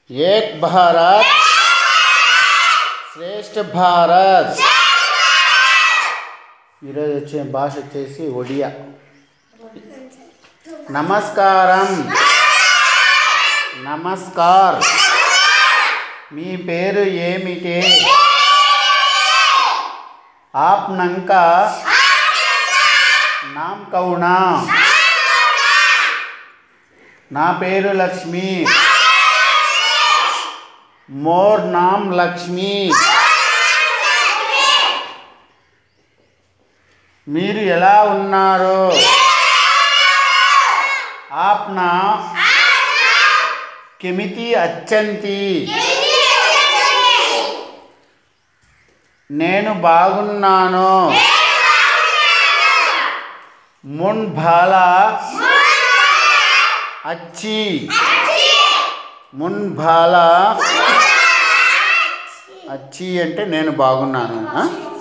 ఏక్ భారత్ శ్రేష్ఠ భారత్ ఈరోజు వచ్చే భాష వచ్చేసి ఒడియా నమస్కారం నమస్కార్ మీ పేరు ఏమిటి ఆప్నంక నామ్ కౌనా నా పేరు లక్ష్మి మోర్ నామ్ లక్ష్మి మీరు ఎలా ఉన్నారు ఆప్నా కెమితి అచ్చంతి నేను బాగున్నాను మున్ భాలా అచ్చి మున్ భాలా అచ్చి అంటే నేను బాగున్నాను ఆ?